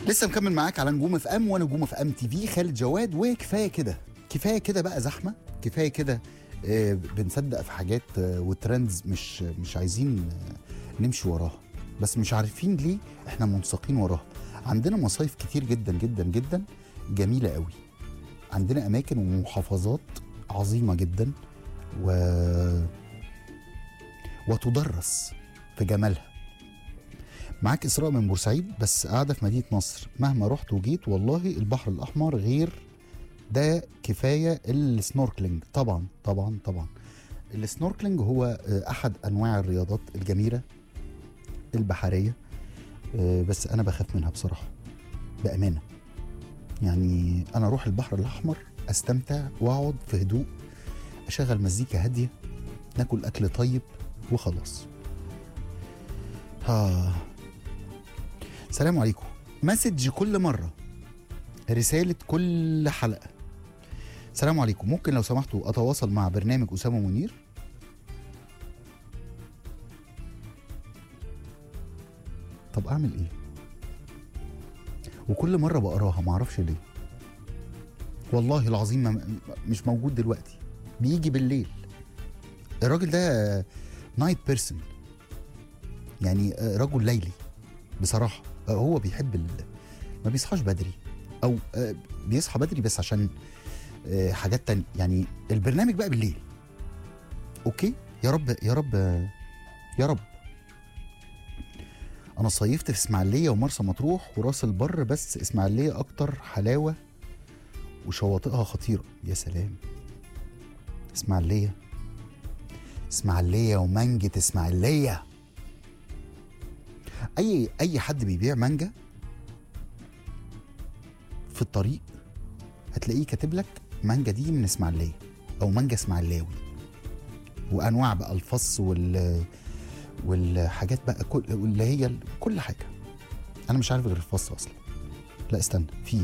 لسه مكمل معاك على نجوم اف ام وانا نجوم اف ام تي في خالد جواد وكفايه كده كفايه كده بقى زحمه كفايه كده آه، بنصدق في حاجات آه، وترندز مش مش عايزين آه، نمشي وراها بس مش عارفين ليه احنا منساقين وراها عندنا مصايف كتير جدا جدا جدا جميله قوي عندنا اماكن ومحافظات عظيمه جدا و وتدرس في جمالها معاك اسراء من بورسعيد بس قاعده في مدينه نصر مهما رحت وجيت والله البحر الاحمر غير ده كفايه السنوركلينج طبعا طبعا طبعا السنوركلينج هو آه، احد انواع الرياضات الجميله البحريه آه، بس انا بخاف منها بصراحه بامانه يعني انا اروح البحر الاحمر استمتع واقعد في هدوء اشغل مزيكا هاديه ناكل اكل طيب وخلاص ها السلام عليكم مسج كل مرة رسالة كل حلقة السلام عليكم ممكن لو سمحتوا أتواصل مع برنامج أسامة منير طب أعمل إيه وكل مرة بقراها معرفش ليه والله العظيم ما مش موجود دلوقتي بيجي بالليل الراجل ده نايت بيرسون يعني آه، رجل ليلي بصراحه آه، هو بيحب ال... ما بيصحاش بدري او آه، بيصحى بدري بس عشان آه، حاجات تانية يعني البرنامج بقى بالليل اوكي يا رب يا رب آه، يا رب انا صيفت في اسماعيليه ومرسى مطروح وراس البر بس اسماعيليه اكتر حلاوه وشواطئها خطيره يا سلام اسماعيليه اسماعيليه ومانجة اسماعيليه اي اي حد بيبيع مانجا في الطريق هتلاقيه كاتب لك مانجا دي من اسماعيليه او مانجا اسماعيلاوي وانواع بقى الفص وال والحاجات بقى كل اللي هي ال- كل حاجه انا مش عارف غير الفص اصلا لا استنى في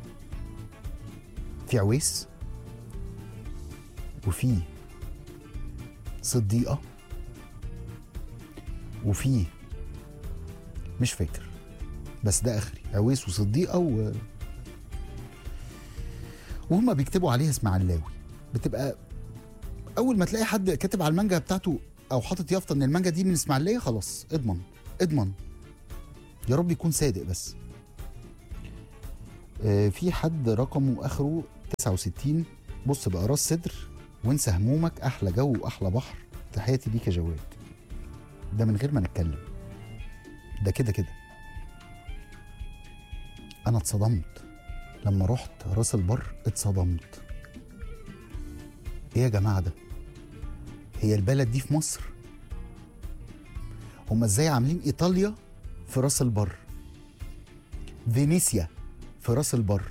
في عويس وفي صديقه وفي مش فاكر بس ده اخري عويس وصديقه و وهم بيكتبوا عليها اسماعيلاوي بتبقى اول ما تلاقي حد كاتب على المانجا بتاعته او حاطط يافطه ان المانجا دي من اسماعيليه خلاص اضمن اضمن يا رب يكون صادق بس آه، في حد رقمه اخره 69 بص بقى راس صدر وانسى همومك احلى جو واحلى بحر تحياتي ليك يا جواد ده من غير ما نتكلم ده كده كده انا اتصدمت لما رحت راس البر اتصدمت ايه يا جماعه ده هي البلد دي في مصر هما ازاي عاملين ايطاليا في راس البر فينيسيا في راس البر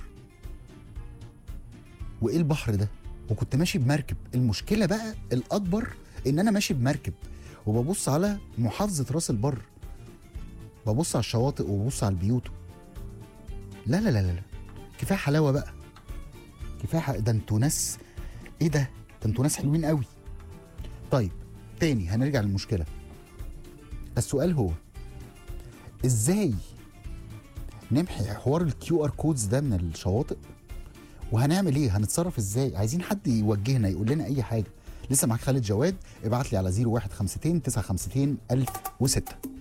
وايه البحر ده وكنت ماشي بمركب المشكله بقى الاكبر ان انا ماشي بمركب وببص على محافظه راس البر ببص على الشواطئ وببص على البيوت لا لا لا لا لا. كفايه حلاوه بقى كفايه ح... ده انتوا ناس ايه ده ده انتوا ناس حلوين قوي طيب تاني هنرجع للمشكله السؤال هو ازاي نمحي حوار الكيو ار كودز ده من الشواطئ وهنعمل ايه هنتصرف ازاي عايزين حد يوجهنا يقول لنا اي حاجه لسه معاك خالد جواد ابعت لي على 0152 952 1006